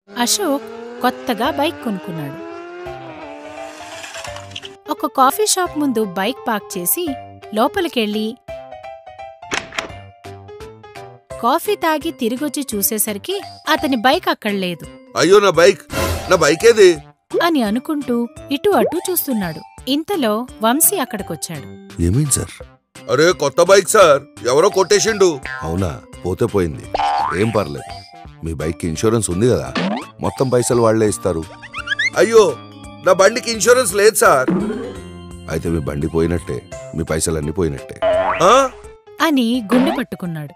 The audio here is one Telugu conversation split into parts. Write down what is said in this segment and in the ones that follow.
అశోక్ కొత్తగా బైక్ కొనుక్కున్నాడు ఒక కాఫీ షాప్ ముందు బైక్ పార్క్ చేసి లోపలికెళ్ళి కాఫీ తాగి తిరిగొచ్చి చూసేసరికి అతని బైక్ అక్కడ లేదు అయ్యో నా బైక్ నా బైక్ ఏది అని అనుకుంటూ ఇటు అటు చూస్తున్నాడు ఇంతలో వంశీ అక్కడికొచ్చాడు ఏమైంది సార్ అరే కొత్త బైక్ సార్ ఎవరో కొట్టేసిండు అవునా పోతే పోయింది ఏం పర్లేదు మీ బైక్ ఇన్సూరెన్స్ ఉంది కదా మొత్తం పైసలు వాళ్లే ఇస్తారు అయ్యో నా బండికి ఇన్సూరెన్స్ లేదు సార్ అయితే మీ బండి పోయినట్టే మీ పైసలన్నీ పోయినట్టే ఆ? అని గుండె పట్టుకున్నాడు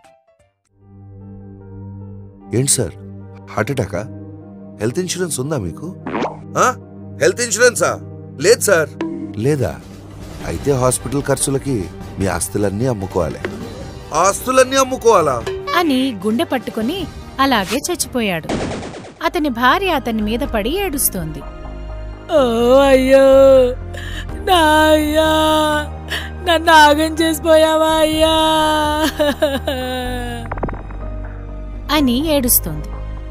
ఏంటి సార్ హార్ట్ అటాకా హెల్త్ ఇన్సూరెన్స్ ఉందా మీకు ఆ? హెల్త్ ఇన్సూరెన్సా లేదు సార్ లేదా అయితే హాస్పిటల్ ఖర్చులకి మీ ఆస్తులన్నీ అమ్ముకోవాలి ఆస్తులన్నీ అమ్ముకోవాలా అని గుండె పట్టుకుని అలాగే చచ్చిపోయాడు అతని భార్య అతని మీద పడి ఏడుస్తోంది ఓ అయ్యో నా అయ్యా నన్ను ఆగం చేసిపోయావా అయ్యా అని ఏడుస్తోంది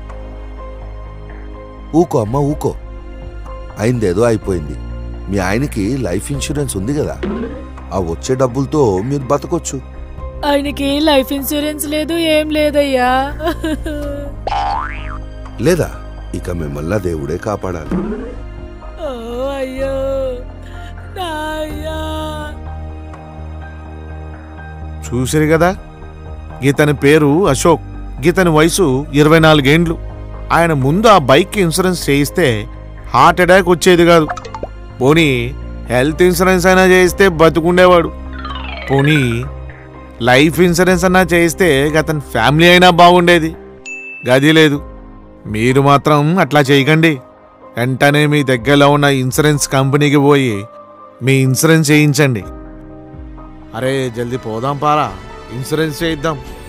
ఊకో అమ్మ ఊకో అయిందేదో అయిపోయింది మీ ఆయనకి లైఫ్ ఇన్సూరెన్స్ ఉంది కదా ఆ వచ్చే డబ్బులతో మీరు బతకొచ్చు ఆయనకి లైఫ్ ఇన్సూరెన్స్ లేదు ఏం లేదయ్యా లేదా ఇక మిమ్మల్ని దేవుడే కాపాడాలి ఓ అయ్యో నా అయ్యా చూసిరు కదా గీతని పేరు అశోక్ గీతని వయసు ఇరవై నాలుగేండ్లు ఆయన ముందు ఆ బైక్ ఇన్సూరెన్స్ చేయిస్తే హార్ట్ అటాక్ వచ్చేది కాదు పోనీ హెల్త్ ఇన్సూరెన్స్ అయినా చేయిస్తే బతుకుండేవాడు పోనీ లైఫ్ ఇన్సూరెన్స్ అన్నా చేయిస్తే అతని ఫ్యామిలీ అయినా బాగుండేది గది లేదు మీరు మాత్రం అట్లా చేయకండి వెంటనే మీ దగ్గరలో ఉన్న ఇన్సూరెన్స్ కంపెనీకి పోయి మీ ఇన్సూరెన్స్ చేయించండి అరే జల్దీ పోదాం పారా ఇన్సూరెన్స్ చేయిద్దాం